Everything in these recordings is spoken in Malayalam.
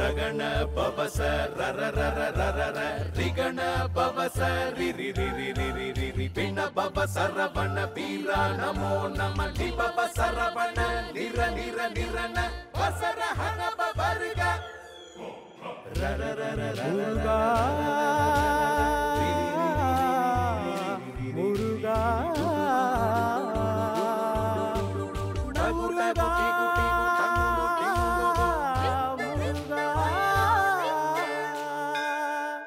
ರಗಣ ಪವಸ ರರ ರರ ರರ ರ ರಿಗಣ ಪವಸ ರಿ ರಿ ರಿ ರಿ ರಿ ರಿ ರಿ ರಿ ಪಿಣ ಪವ ಸರವಣ ವೀರ ನಮೋ ನಮ ಲಿ ಪವ ಸರವಣ ನಿರ ನಿರ ನಿರನ ವಸರ ಹನ ಪವರ್ಗ ರರ ರರ ರರ முருகா முருகா முருகா முருகா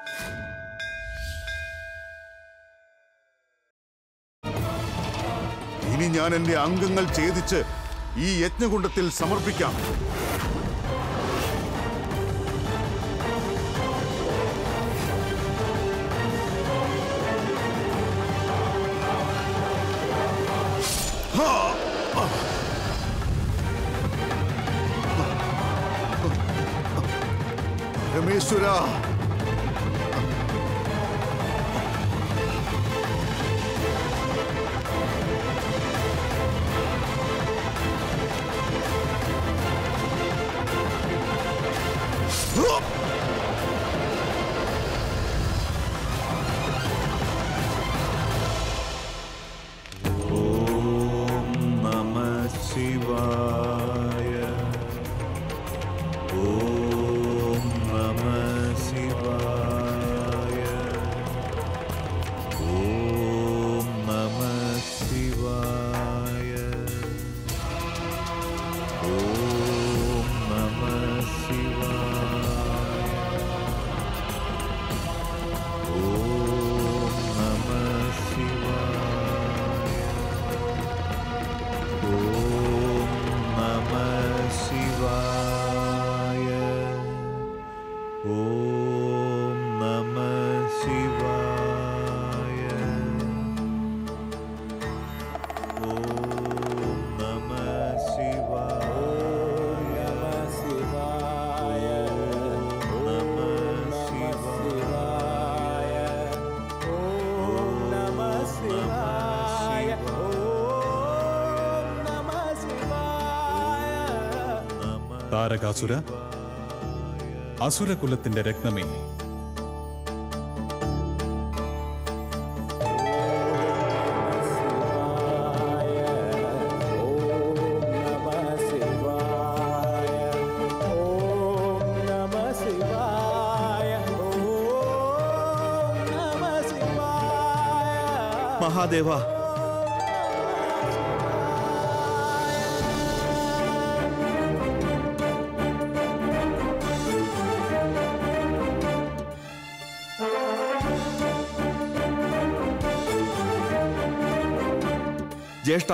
ഇനി ഞാൻ എന്റെ അംഗങ്ങൾ ഛേദിച്ച് ഈ യജ്ഞകുണ്ടത്തിൽ സമർപ്പിക്കാം ഹാ! രമേശ്വര ഓം നമ ശിവായ ഓം നമ ശിവായ ഓം നമ ശിവായ ഓം നമ ശിവായ ഓം നമ ശിവായ ഓം നമ ശിവായ ഓം നമ ശിവായ ഓം നമ ശിവായ சிவாய നമ சிவாய ஓம் நம சிவாய ஓம் நம சிவாய നമ താരകാസുര അസുരകുലത്തിന്റെ രത്നമേ ஓம் நம சிவாய ஓம் நம சிவாய ஓம் நம சிவாய മഹാദേവ ജ്യേഷ്ഠ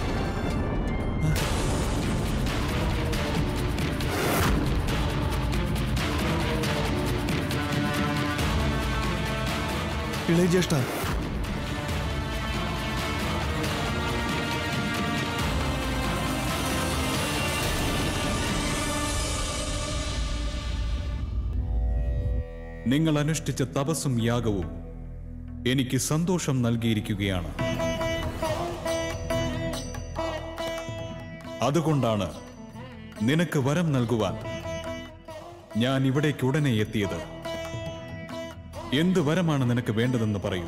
ഇളയ ജ്യേഷ്ഠ നിങ്ങൾ അനുഷ്ഠിച്ച തപസ്സും യാഗവും എനിക്ക് സന്തോഷം നൽകിയിരിക്കുകയാണ് അതുകൊണ്ടാണ് നിനക്ക് വരം നൽകുവാൻ ഞാൻ ഇവിടേക്ക് ഉടനെ എത്തിയത് എന്ത് വരമാണ് നിനക്ക് വേണ്ടതെന്ന് പറയൂ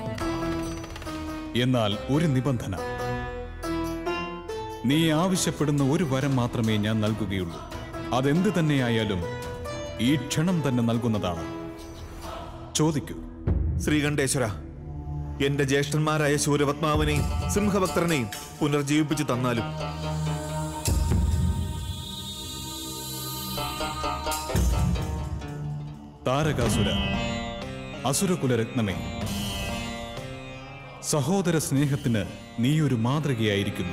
എന്നാൽ ഒരു നിബന്ധന നീ ആവശ്യപ്പെടുന്ന ഒരു വരം മാത്രമേ ഞാൻ നൽകുകയുള്ളൂ അതെന്ത് തന്നെയായാലും ഈ ക്ഷണം തന്നെ നൽകുന്നതാണ് ചോദിക്കൂ ശ്രീകണ്ഠേശ്വര എന്റെ ജ്യേഷ്ഠന്മാരായ ശൂരപത്മാവിനെയും സിംഹഭക്തരനെയും പുനർജീവിപ്പിച്ചു തന്നാലും താരകാസുര അസുരകുലരത്നമേ സഹോദര സ്നേഹത്തിന് നീയൊരു മാതൃകയായിരിക്കുന്നു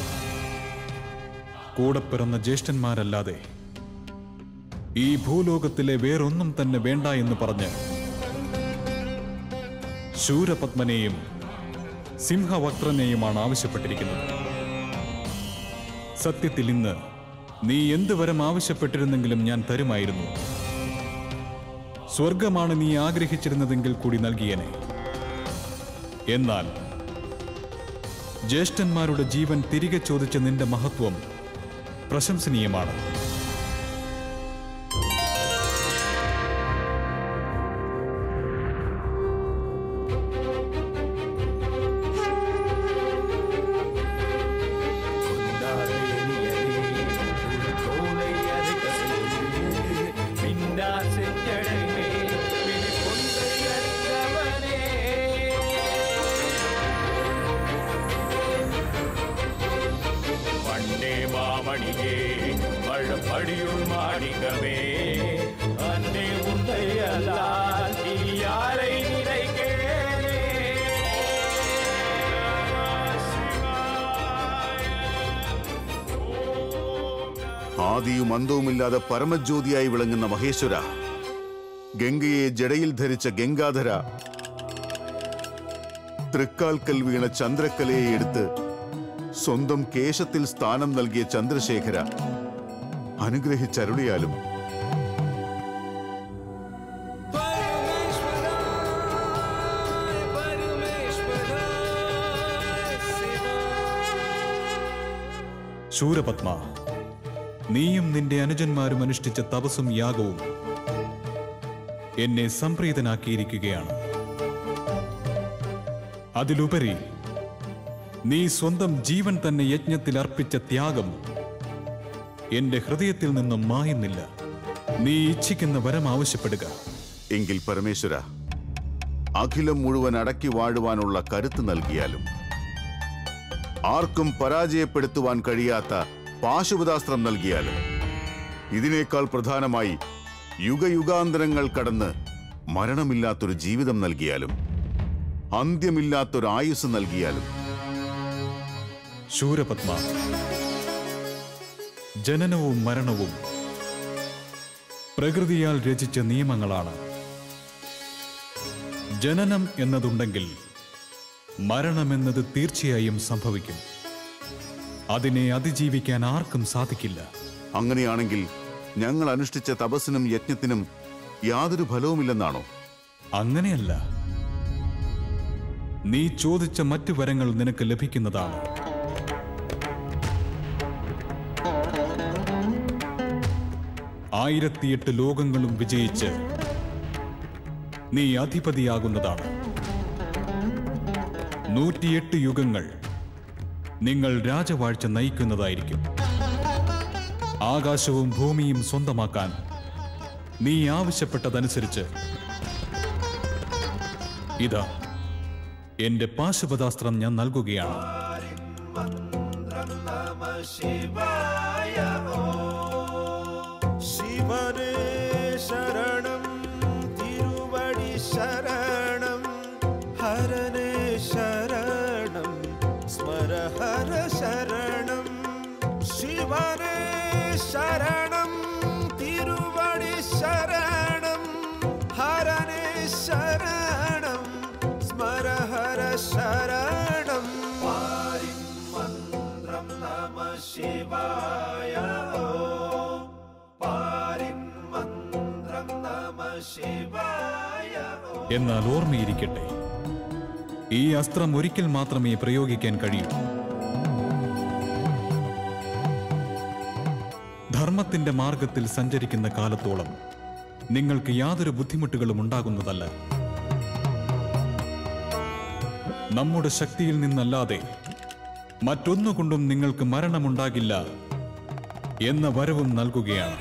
കൂടെ പിറന്ന ജ്യേഷ്ഠന്മാരല്ലാതെ ഈ ഭൂലോകത്തിലെ വേറൊന്നും തന്നെ വേണ്ട എന്ന് പറഞ്ഞ് ശൂരപത്മനെയും സിംഹവക്രനെയുമാണ് ആവശ്യപ്പെട്ടിരിക്കുന്നത് സത്യത്തിൽ ഇന്ന് നീ എന്ത് വരം ആവശ്യപ്പെട്ടിരുന്നെങ്കിലും ഞാൻ തരുമായിരുന്നു സ്വർഗമാണ് നീ ആഗ്രഹിച്ചിരുന്നതെങ്കിൽ കൂടി നൽകിയനെ എന്നാൽ ജ്യേഷ്ഠന്മാരുടെ ജീവൻ തിരികെ ചോദിച്ച നിന്റെ മഹത്വം പ്രശംസനീയമാണ് மாணிக்கமே அன்னை உன்னை அல்லால் இனி யாரை நினைக்கிறேனே ആദിയും അന്തവുമില്ലാതെ പരമജ്യോതിയായി വിളങ്ങുന്ന മഹേശ്വര ഗംഗയെ ജടയിൽ ധരിച്ച ഗംഗാധര തൃക്കാൽക്കൽ വീണ ചന്ദ്രക്കലയെ എടുത്ത് സ്വന്തം കേശത്തിൽ സ്ഥാനം നൽകിയ ചന്ദ്രശേഖര അനുഗ്രഹിച്ചരുളിയാലും ശൂരപത്മ നീയും നിന്റെ അനുജന്മാരും അനുഷ്ഠിച്ച തപസ്സും യാഗവും എന്നെ സംപ്രീതനാക്കിയിരിക്കുകയാണ് അതിലുപരി നീ സ്വന്തം ജീവൻ തന്നെ യജ്ഞത്തിൽ അർപ്പിച്ച ത്യാഗം എന്റെ ഹൃദയത്തിൽ നിന്നും മായുന്നില്ല നീ ഇച്ഛിക്കുന്ന വരം ആവശ്യപ്പെടുക എങ്കിൽ പരമേശ്വര അഖിലം മുഴുവൻ അടക്കി വാഴുവാനുള്ള കരുത്ത് നൽകിയാലും ആർക്കും പരാജയപ്പെടുത്തുവാൻ കഴിയാത്ത പാശുപതാസ്ത്രം നൽകിയാലും ഇതിനേക്കാൾ പ്രധാനമായി യുഗയുഗാന്തരങ്ങൾ കടന്ന് മരണമില്ലാത്തൊരു ജീവിതം നൽകിയാലും അന്ത്യമില്ലാത്തൊരു ആയുസ് നൽകിയാലും ശൂരപത്മ ജനനവും മരണവും പ്രകൃതിയാൽ രചിച്ച നിയമങ്ങളാണ് ജനനം എന്നതുണ്ടെങ്കിൽ മരണമെന്നത് തീർച്ചയായും സംഭവിക്കും അതിനെ അതിജീവിക്കാൻ ആർക്കും സാധിക്കില്ല അങ്ങനെയാണെങ്കിൽ ഞങ്ങൾ അനുഷ്ഠിച്ച തപസ്സിനും യജ്ഞത്തിനും യാതൊരു ഫലവുമില്ലെന്നാണോ അങ്ങനെയല്ല നീ ചോദിച്ച മറ്റു വരങ്ങൾ നിനക്ക് ലഭിക്കുന്നതാണ് ആയിരത്തിയെട്ട് ലോകങ്ങളും വിജയിച്ച് നീ അധിപതിയാകുന്നതാണ് നൂറ്റിയെട്ട് യുഗങ്ങൾ നിങ്ങൾ രാജവാഴ്ച നയിക്കുന്നതായിരിക്കും ആകാശവും ഭൂമിയും സ്വന്തമാക്കാൻ നീ ആവശ്യപ്പെട്ടതനുസരിച്ച് ഇതാ എന്റെ പാശുപതാസ്ത്രം ഞാൻ നൽകുകയാണ് ശിവനേ ശരണം തിരുവടി ശരണം ഹരനേ ശരണം സ്മര ഹര ശരണം ശിവനേ ശരണം തിരുവടി ശരണം ഹരനേ ശരണം സ്മര ഹര ശരണം മന്ത്രം നമ ശിവായ ഓം പാരിൻ മന്ത്രം നമ ശിവായ ഓം എന്നാൽ ഓർമ്മയിരിക്കട്ടെ ഈ അസ്ത്രം ഒരിക്കൽ മാത്രമേ പ്രയോഗിക്കാൻ കഴിയൂ ധർമ്മത്തിന്റെ മാർഗത്തിൽ സഞ്ചരിക്കുന്ന കാലത്തോളം നിങ്ങൾക്ക് യാതൊരു ബുദ്ധിമുട്ടുകളും ഉണ്ടാകുന്നതല്ല നമ്മുടെ ശക്തിയിൽ നിന്നല്ലാതെ മറ്റൊന്നുകൊണ്ടും നിങ്ങൾക്ക് മരണമുണ്ടാകില്ല എന്ന വരവും നൽകുകയാണ്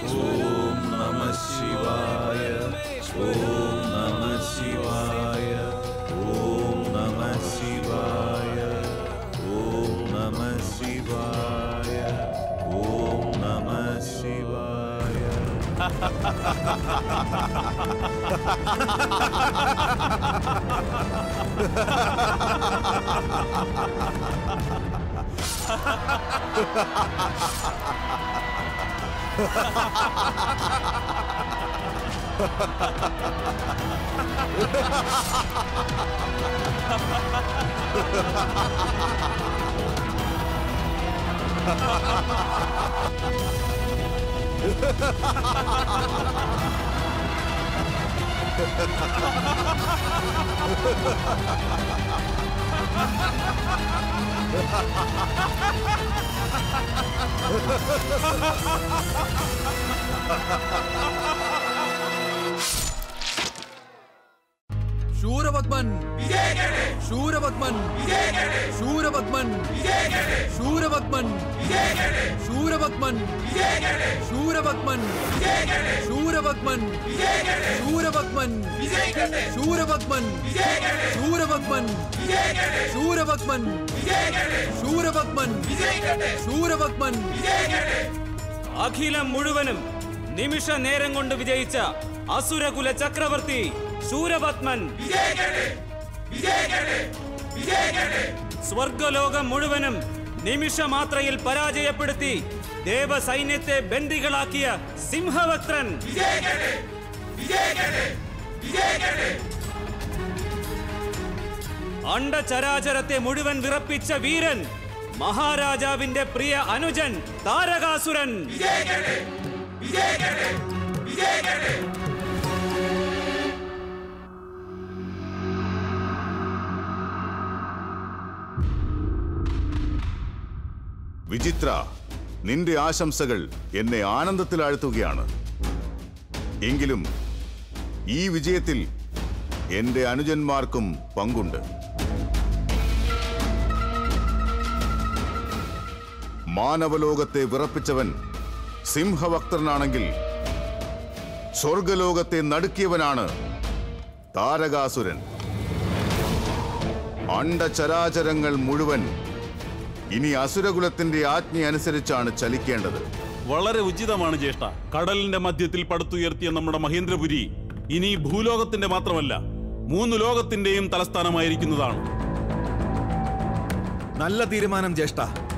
ശൂരപത്മൻ ശൂരപത്മൻ ശൂരപത്മൻ ശൂരപത്മൻ ശൂരപത്മൻ ശൂരപത്മൻ ശൂരപത്മൻ ശൂരപത്മൻ ശൂരപത്മൻ ശൂരപത്മൻ ശൂരപത്മൻ ശൂരപത്മൻ ശൂരപത്മൻ അഖിലം മുഴുവനും നിമിഷ നേരം കൊണ്ട് വിജയിച്ച അസുരകുല ചക്രവർത്തി ശൂരപത്മൻ സ്വർഗലോകം മുഴുവനും നിമിഷമാത്രയിൽ പരാജയപ്പെടുത്തി ദേവസൈന്യത്തെ ബന്ദികളാക്കിയ സിംഹവക്ത്രൻ അണ്ടചരാചരത്തെ മുഴുവൻ വിറപ്പിച്ച വീരൻ മഹാരാജാവിന്റെ പ്രിയ അനുജൻ താരകാസുരൻ വിചിത്ര നിന്റെ ആശംസകൾ എന്നെ ആനന്ദത്തിലാഴ്ത്തുകയാണ് എങ്കിലും ഈ വിജയത്തിൽ എന്റെ അനുജന്മാർക്കും പങ്കുണ്ട് മാനവലോകത്തെ വിറപ്പിച്ചവൻ സിംഹവക്തനാണെങ്കിൽ സ്വർഗലോകത്തെ നടുക്കിയവനാണ് താരകാസുരൻ അണ്ടചരാചരങ്ങൾ മുഴുവൻ ഇനി അസുരകുലത്തിന്റെ ആജ്ഞ അനുസരിച്ചാണ് ചലിക്കേണ്ടത് വളരെ ഉചിതമാണ് ജ്യേഷ്ഠ കടലിന്റെ മധ്യത്തിൽ പടുത്തുയർത്തിയ നമ്മുടെ മഹേന്ദ്രപുരി ഇനി ഭൂലോകത്തിന്റെ മാത്രമല്ല മൂന്ന് ലോകത്തിന്റെയും തലസ്ഥാനമായിരിക്കുന്നതാണ് നല്ല തീരുമാനം ജ്യേഷ്ഠ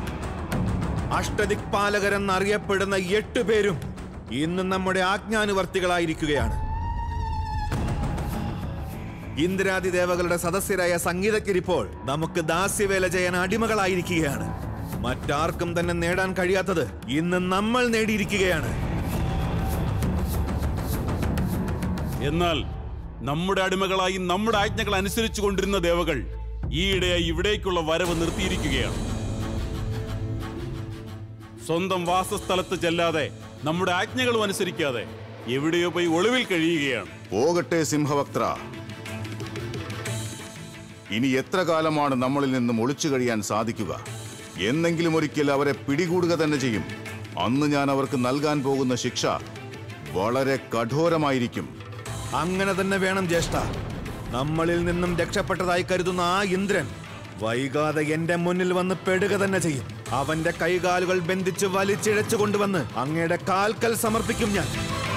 അഷ്ടദിക്പാലകരെന്നറിയപ്പെടുന്ന എട്ട് പേരും ഇന്ന് നമ്മുടെ ആജ്ഞാനുവർത്തികളായിരിക്കുകയാണ് ഇന്ദ്രാദി ദേവകളുടെ സദസ്യരായ സംഗീതക്കിരിപ്പോൾ നമുക്ക് ദാസ്യവേല ചെയ്യാൻ അടിമകളായിരിക്കുകയാണ് മറ്റാർക്കും തന്നെ നേടാൻ കഴിയാത്തത് ഇന്ന് നമ്മൾ നേടിയിരിക്കുകയാണ് എന്നാൽ നമ്മുടെ അടിമകളായി നമ്മുടെ ആജ്ഞകൾ അനുസരിച്ചു കൊണ്ടിരുന്ന ദേവകൾ ഈയിടെയായി ഇവിടേക്കുള്ള വരവ് നിർത്തിയിരിക്കുകയാണ് സ്വന്തം വാസസ്ഥലത്ത് ചെല്ലാതെ നമ്മുടെ ആജ്ഞകളും അനുസരിക്കാതെ എവിടെയോ പോയി ഒളിവിൽ കഴിയുകയാണ് പോകട്ടെ സിംഹവക്ത്ര ഇനി എത്ര കാലമാണ് നമ്മളിൽ നിന്നും ഒളിച്ചു കഴിയാൻ സാധിക്കുക എന്നെങ്കിലും ഒരിക്കൽ അവരെ പിടികൂടുക തന്നെ ചെയ്യും അന്ന് ഞാൻ അവർക്ക് നൽകാൻ പോകുന്ന ശിക്ഷ വളരെ കഠോരമായിരിക്കും അങ്ങനെ തന്നെ വേണം ജ്യേഷ്ഠ നമ്മളിൽ നിന്നും രക്ഷപ്പെട്ടതായി കരുതുന്ന ആ ഇന്ദ്രൻ വൈകാതെ എന്റെ മുന്നിൽ വന്ന് പെടുക തന്നെ ചെയ്യും അവന്റെ കൈകാലുകൾ ബന്ധിച്ച് വലിച്ചിഴച്ചു കൊണ്ടുവന്ന് അങ്ങയുടെ കാൽക്കൽ സമർപ്പിക്കും ഞാൻ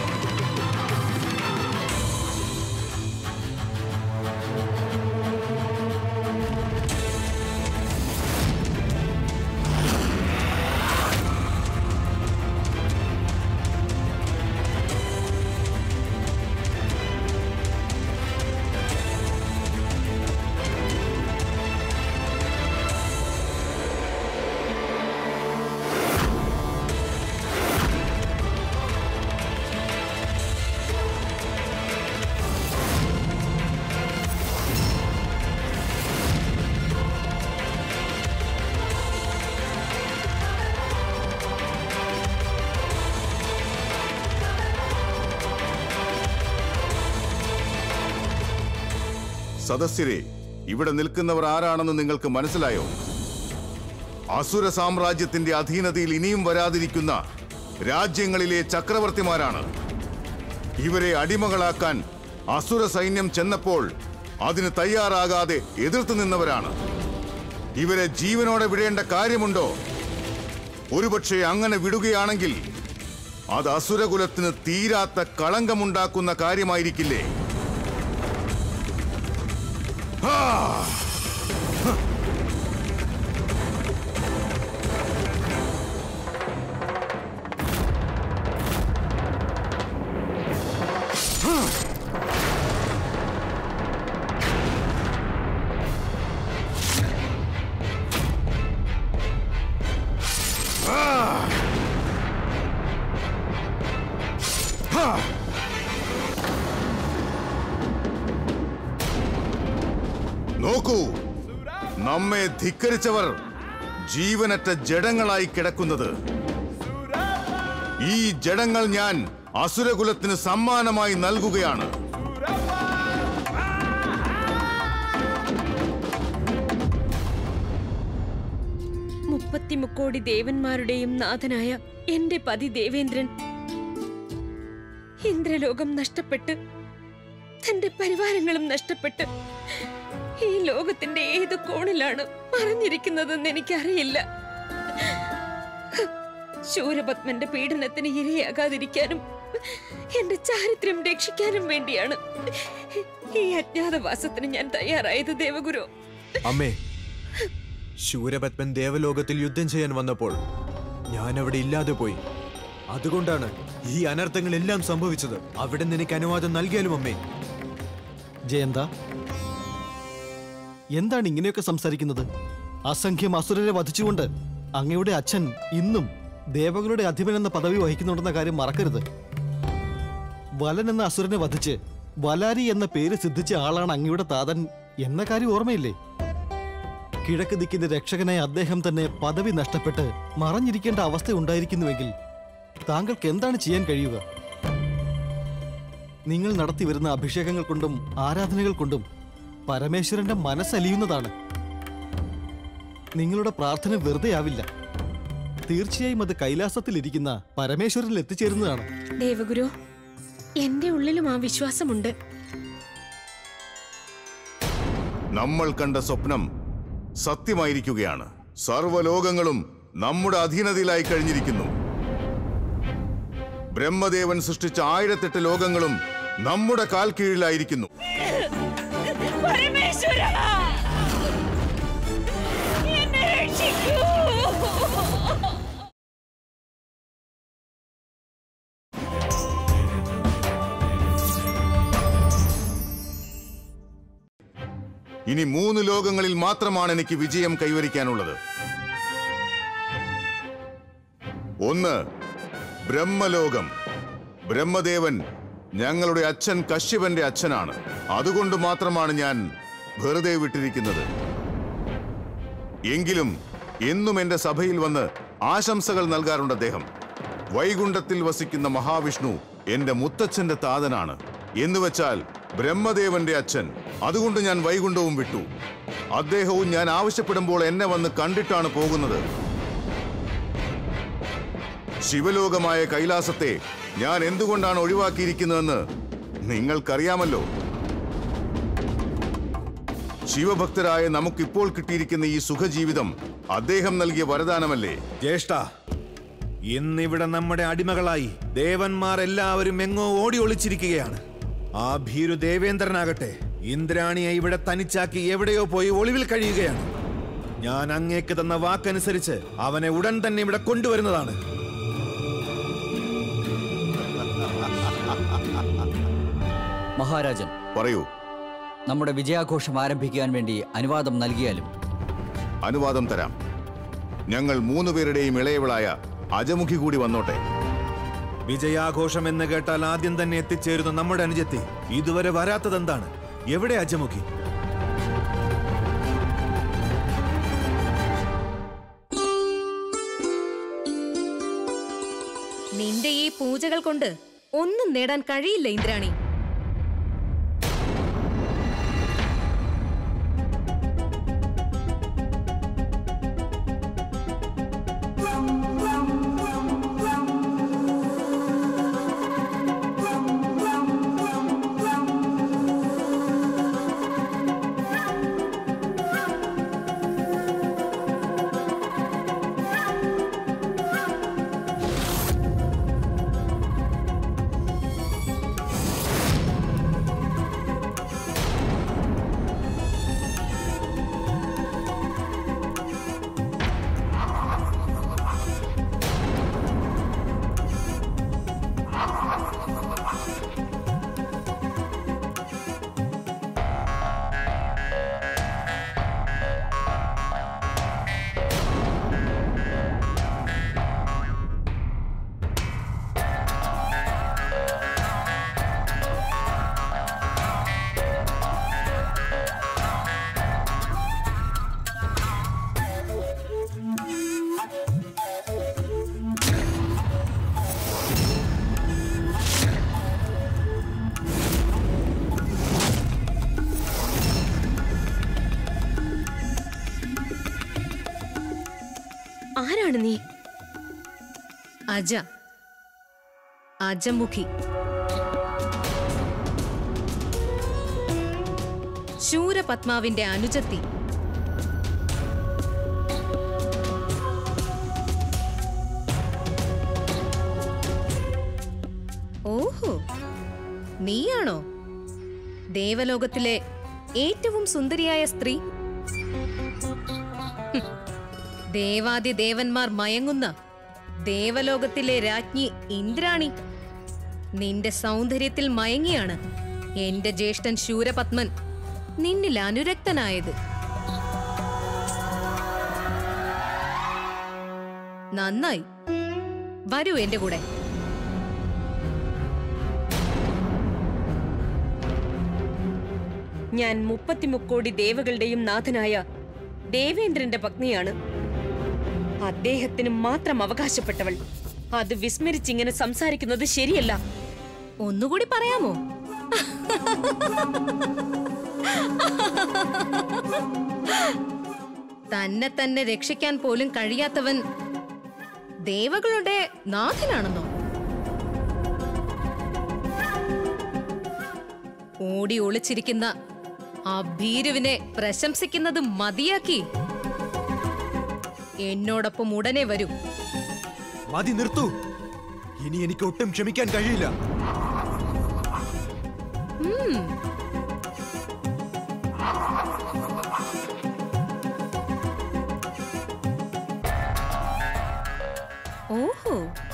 സദസ്യരെ ഇവിടെ നിൽക്കുന്നവർ ആരാണെന്ന് നിങ്ങൾക്ക് മനസ്സിലായോ അസുര സാമ്രാജ്യത്തിന്റെ അധീനതയിൽ ഇനിയും വരാതിരിക്കുന്ന രാജ്യങ്ങളിലെ ചക്രവർത്തിമാരാണ് ഇവരെ അടിമകളാക്കാൻ അസുര സൈന്യം ചെന്നപ്പോൾ അതിന് തയ്യാറാകാതെ എതിർത്തു നിന്നവരാണ് ഇവരെ ജീവനോടെ വിടേണ്ട കാര്യമുണ്ടോ ഒരുപക്ഷെ അങ്ങനെ വിടുകയാണെങ്കിൽ അത് അസുരകുലത്തിന് തീരാത്ത കളങ്കമുണ്ടാക്കുന്ന കാര്യമായിരിക്കില്ലേ ഹാ! നോക്കൂ നമ്മെ ധിക്കരിച്ചവർ ജീവനറ്റ ജഡങ്ങളായി കിടക്കുന്നത് ഈ ജഡങ്ങൾ ഞാൻ അസുരകുലത്തിന് സമ്മാനമായി നൽകുകയാണ് മുപ്പത്തിമുക്കോടി ദേവന്മാരുടെയും നാഥനായ എന്റെ പതി ദേവേന്ദ്രൻ ഇന്ദ്രലോകം നഷ്ടപ്പെട്ട് തന്റെ പരിവാരങ്ങളും നഷ്ടപ്പെട്ട് ഈ ലോകത്തിന്റെ ഏത് കോണിലാണ് മറഞ്ഞിരിക്കുന്നതെന്ന് എനിക്കറിയില്ല ശൂരപത്മന്റെ പീഡനത്തിന് ഇരയാകാതിരിക്കാനും എന്റെ ചാരിത്രം രക്ഷിക്കാനും വേണ്ടിയാണ് ഈ അജ്ഞാതവാസത്തിന് ഞാൻ തയ്യാറായത് ദേവഗുരു അമ്മേ ശൂരപത്മൻ ദേവലോകത്തിൽ യുദ്ധം ചെയ്യാൻ വന്നപ്പോൾ ഞാൻ അവിടെ ഇല്ലാതെ പോയി അതുകൊണ്ടാണ് ഈ അനർത്ഥങ്ങളെല്ലാം സംഭവിച്ചത് അവിടെ നിന്ന് എനിക്ക് അനുവാദം നൽകിയാലും അമ്മേ ജയന്ത എന്താണ് ഇങ്ങനെയൊക്കെ സംസാരിക്കുന്നത് അസംഖ്യം അസുരരെ വധിച്ചുകൊണ്ട് അങ്ങയുടെ അച്ഛൻ ഇന്നും ദേവകളുടെ അധിപൻ എന്ന പദവി വഹിക്കുന്നുണ്ടെന്ന കാര്യം മറക്കരുത് വലൻ എന്ന അസുരനെ വധിച്ച് വലാരി എന്ന പേര് സിദ്ധിച്ച ആളാണ് അങ്ങയുടെ താതൻ എന്ന കാര്യം ഓർമ്മയില്ലേ കിഴക്ക് ദിക്കിന്റെ രക്ഷകനായ അദ്ദേഹം തന്നെ പദവി നഷ്ടപ്പെട്ട് മറഞ്ഞിരിക്കേണ്ട അവസ്ഥ ഉണ്ടായിരിക്കുന്നുവെങ്കിൽ താങ്കൾക്ക് എന്താണ് ചെയ്യാൻ കഴിയുക നിങ്ങൾ നടത്തി വരുന്ന അഭിഷേകങ്ങൾ കൊണ്ടും ആരാധനകൾ കൊണ്ടും പരമേശ്വരന്റെ മനസ്സലിയുന്നതാണ് നിങ്ങളുടെ പ്രാർത്ഥന വെറുതെ ആവില്ല തീർച്ചയായും അത് കൈലാസത്തിൽ ഇരിക്കുന്ന പരമേശ്വരനിൽ എത്തിച്ചേരുന്നതാണ് ദേവഗുരു എന്റെ ഉള്ളിലും ആ വിശ്വാസമുണ്ട് നമ്മൾ കണ്ട സ്വപ്നം സത്യമായിരിക്കുകയാണ് സർവ്വലോകങ്ങളും നമ്മുടെ അധീനതയിലായി കഴിഞ്ഞിരിക്കുന്നു ബ്രഹ്മദേവൻ സൃഷ്ടിച്ച ആയിരത്തെട്ട് ലോകങ്ങളും നമ്മുടെ കാൽ കീഴിലായിരിക്കുന്നു ഇനി മൂന്ന് ലോകങ്ങളിൽ മാത്രമാണ് എനിക്ക് വിജയം കൈവരിക്കാനുള്ളത് ഒന്ന് ബ്രഹ്മലോകം ബ്രഹ്മദേവൻ ഞങ്ങളുടെ അച്ഛൻ കശ്യപന്റെ അച്ഛനാണ് അതുകൊണ്ട് മാത്രമാണ് ഞാൻ വെറുതെ വിട്ടിരിക്കുന്നത് എങ്കിലും എന്നും എന്റെ സഭയിൽ വന്ന് ആശംസകൾ നൽകാറുണ്ട് അദ്ദേഹം വൈകുണ്ഠത്തിൽ വസിക്കുന്ന മഹാവിഷ്ണു എന്റെ മുത്തച്ഛന്റെ താതനാണ് എന്നുവെച്ചാൽ ബ്രഹ്മദേവന്റെ അച്ഛൻ അതുകൊണ്ട് ഞാൻ വൈകുണ്ഠവും വിട്ടു അദ്ദേഹവും ഞാൻ ആവശ്യപ്പെടുമ്പോൾ എന്നെ വന്ന് കണ്ടിട്ടാണ് പോകുന്നത് ശിവലോകമായ കൈലാസത്തെ ഞാൻ എന്തുകൊണ്ടാണ് ഒഴിവാക്കിയിരിക്കുന്നതെന്ന് നിങ്ങൾക്കറിയാമല്ലോ ശിവഭക്തരായ നമുക്കിപ്പോൾ കിട്ടിയിരിക്കുന്ന ഈ സുഖജീവിതം അദ്ദേഹം നൽകിയ വരദാനമല്ലേ ജ്യേഷ്ഠ ഇന്നിവിടെ നമ്മുടെ അടിമകളായി ദേവന്മാർ എല്ലാവരും എങ്ങോ ഓടി ഒളിച്ചിരിക്കുകയാണ് ആ ഭീരു ദേവേന്ദ്രനാകട്ടെ ഇന്ദ്രാണിയെ ഇവിടെ തനിച്ചാക്കി എവിടെയോ പോയി ഒളിവിൽ കഴിയുകയാണ് ഞാൻ അങ്ങേക്ക് തന്ന വാക്കനുസരിച്ച് അവനെ ഉടൻ തന്നെ ഇവിടെ കൊണ്ടുവരുന്നതാണ് മഹാരാജൻ പറയൂ നമ്മുടെ വിജയാഘോഷം ആരംഭിക്കാൻ വേണ്ടി അനുവാദം നൽകിയാലും അനുവാദം തരാം ഞങ്ങൾ മൂന്നുപേരുടെയും ഇളയവളായ അജമുഖി കൂടി വന്നോട്ടെ വിജയാഘോഷം എന്ന് കേട്ടാൽ ആദ്യം തന്നെ എത്തിച്ചേരുന്ന നമ്മുടെ അനുജത്തി ഇതുവരെ വരാത്തതെന്താണ് എവിടെ അജമുഖി നിന്റെ ഈ പൂജകൾ കൊണ്ട് ഒന്നും നേടാൻ കഴിയില്ല ഇന്ദ്രാണി ആരാണ് നീ അജ അജമുഖി ശൂരപത്മാവിന്റെ അനുജത്തി ഓഹോ നീയാണോ ദേവലോകത്തിലെ ഏറ്റവും സുന്ദരിയായ സ്ത്രീ ഹും. ദേവാദി ദേവന്മാർ മയങ്ങുന്ന ദേവലോകത്തിലെ രാജ്ഞി ഇന്ദ്രാണി നിന്റെ സൗന്ദര്യത്തിൽ മയങ്ങിയാണ് എന്റെ ജ്യേഷ്ഠൻ ശൂരപത്മൻ നിന്നിൽ അനുരക്തനായത് നന്നായി വരൂ എന്റെ കൂടെ ഞാൻ മുപ്പത്തിമുക്കോടി ദേവകളുടെയും നാഥനായ ദേവേന്ദ്രന്റെ പത്നിയാണ് അദ്ദേഹത്തിന് മാത്രം അവകാശപ്പെട്ടവൾ അത് വിസ്മരിച്ചിങ്ങനെ സംസാരിക്കുന്നത് ശരിയല്ല ഒന്നുകൂടി പറയാമോ തന്നെ തന്നെ രക്ഷിക്കാൻ പോലും കഴിയാത്തവൻ ദേവകളുടെ നാഥനാണെന്നോ ഓടി ഒളിച്ചിരിക്കുന്ന ആ ഭീരുവിനെ പ്രശംസിക്കുന്നത് മതിയാക്കി എന്നോടൊപ്പം ഉടനെ വരൂ മതി നിർത്തൂ ഇനി എനിക്ക് ഒട്ടും ക്ഷമിക്കാൻ കഴിയില്ല ഉം. ഓഹോ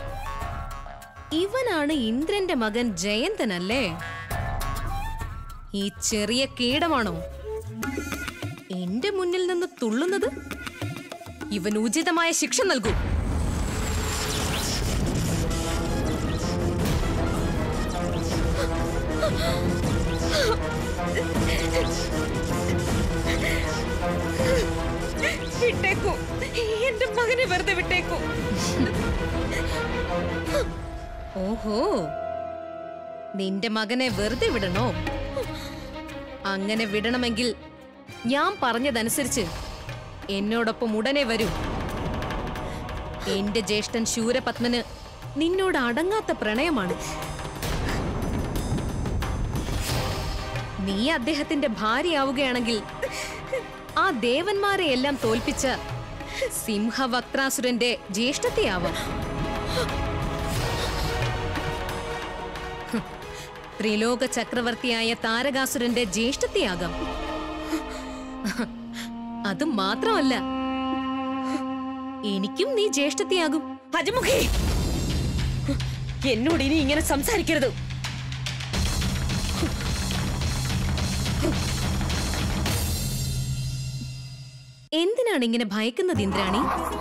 ഇവനാണ് ഇന്ദ്രന്റെ മകൻ ജയന്തനല്ലേ ഈ ചെറിയ കീടമാണോ എന്റെ മുന്നിൽ നിന്ന് തുള്ളുന്നത് ഇവൻ ഉചിതമായ ശിക്ഷ നൽകൂ വിട്ടേക്കൂ എന്റെ മകനെ വെറുതെ വിട്ടേക്കൂ ഓഹോ നിന്റെ മകനെ വെറുതെ വിടണോ അങ്ങനെ വിടണമെങ്കിൽ ഞാൻ പറഞ്ഞതനുസരിച്ച് എന്നോടൊപ്പം ഉടനെ വരൂ എന്റെ ജ്യേഷ്ഠൻ ശൂരപത്മന് നിന്നോട് അടങ്ങാത്ത പ്രണയമാണ് നീ അദ്ദേഹത്തിന്റെ ഭാര്യയാവുകയാണെങ്കിൽ ആ ദേവന്മാരെ എല്ലാം തോൽപ്പിച്ച സിംഹവക്രാസുരന്റെ ജ്യേഷ്ഠത്തെയാവാം ത്രിലോക ചക്രവർത്തിയായ താരകാസുരന്റെ ജ്യേഷ്ഠത്തെയാകാം അത് മാത്രമല്ല എനിക്കും നീ ജ്യേഷ്ഠത്തെയാകും അജമുഖി എന്നോട് ഇനി ഇങ്ങനെ സംസാരിക്കരുത് എന്തിനാണ് ഇങ്ങനെ ഭയക്കുന്നത് ഇന്ദ്രാണി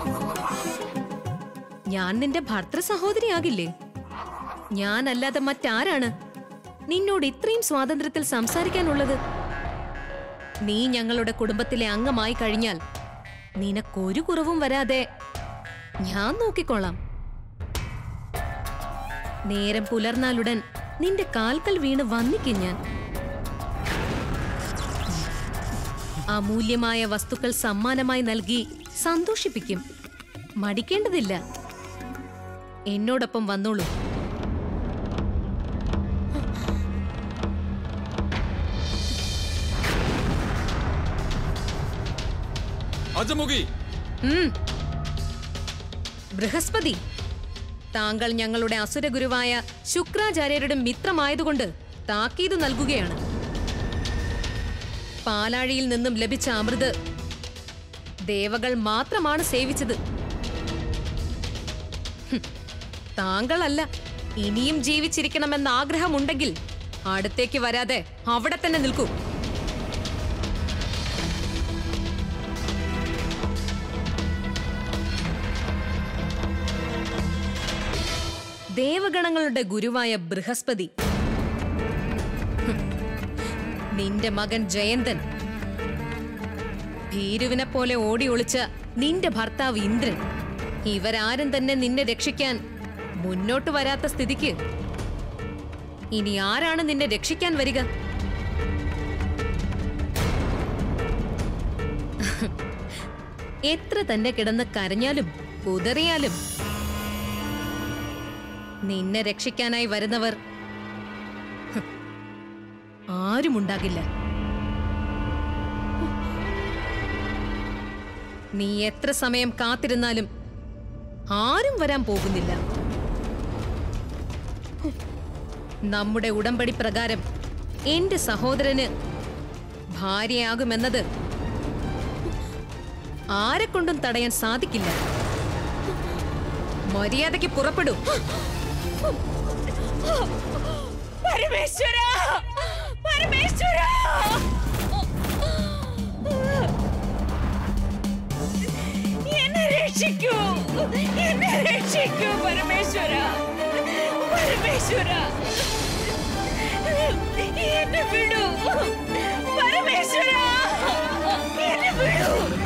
ഞാൻ നിന്റെ ഭർത്തൃ സഹോദരിയാകില്ലേ ഞാനല്ലാതെ മറ്റാരാണ് നിന്നോട് ഇത്രയും സ്വാതന്ത്ര്യത്തിൽ സംസാരിക്കാനുള്ളത് നീ ഞങ്ങളുടെ കുടുംബത്തിലെ അംഗമായി കഴിഞ്ഞാൽ നിനക്കൊരു കുറവും വരാതെ ഞാൻ നോക്കിക്കൊള്ളാം നേരം പുലർന്നാലുടൻ നിന്റെ കാൽക്കൽ വീണ് വന്നിക്കും ഞാൻ അമൂല്യമായ വസ്തുക്കൾ സമ്മാനമായി നൽകി സന്തോഷിപ്പിക്കും മടിക്കേണ്ടതില്ല എന്നോടൊപ്പം വന്നോളൂ അജമുഖി ഉം. ബൃഹസ്പതി താങ്കൾ ഞങ്ങളുടെ അസുരഗുരുവായ ശുക്രാചാര്യരുടെ മിത്രമായതുകൊണ്ട് താക്കീത് നൽകുകയാണ് പാലാഴിയിൽ നിന്നും ലഭിച്ച അമൃത് ദേവകൾ മാത്രമാണ് സേവിച്ചത് ഹും. താങ്കളല്ല ഇനിയും ജീവിച്ചിരിക്കണമെന്ന ആഗ്രഹമുണ്ടെങ്കിൽ അടുത്തേക്ക് വരാതെ അവിടെ തന്നെ നിൽക്കൂ ദേവഗണങ്ങളുടെ ഗുരുവായ ബൃഹസ്പതി ഹും. നിന്റെ മകൻ ജയന്തൻ ഭീരുവിനെ പോലെ ഓടി ഒളിച്ച നിന്റെ ഭർത്താവ് ഇന്ദ്രൻ ഇവരാരും തന്നെ നിന്നെ രക്ഷിക്കാൻ മുന്നോട്ട് വരാത്ത സ്ഥിതിക്ക് ഇനി ആരാണ് നിന്നെ രക്ഷിക്കാൻ വരിക എത്ര തന്നെ കിടന്ന് കരഞ്ഞാലും കുതറിയാലും നിന്നെ രക്ഷിക്കാനായി വരുന്നവർ ഹ്, ആരുമുണ്ടാകില്ല നീ എത്ര സമയം കാത്തിരുന്നാലും ആരും വരാൻ പോകുന്നില്ല ഹ്, നമ്മുടെ ഉടമ്പടി പ്രകാരം എന്റെ സഹോദരന് ഭാര്യയാകുമെന്നത് ആരെക്കൊണ്ടും തടയാൻ സാധിക്കില്ല മര്യാദയ്ക്ക് പുറപ്പെടൂ പരമേശ്വര പരമേശ്വര എന്നെ രക്ഷിക്കൂ എന്നെ രക്ഷിക്കൂ പരമേശ്വര പരമേശ്വര എന്നെ വിടൂ പരമേശ്വര എന്നെ വിടൂ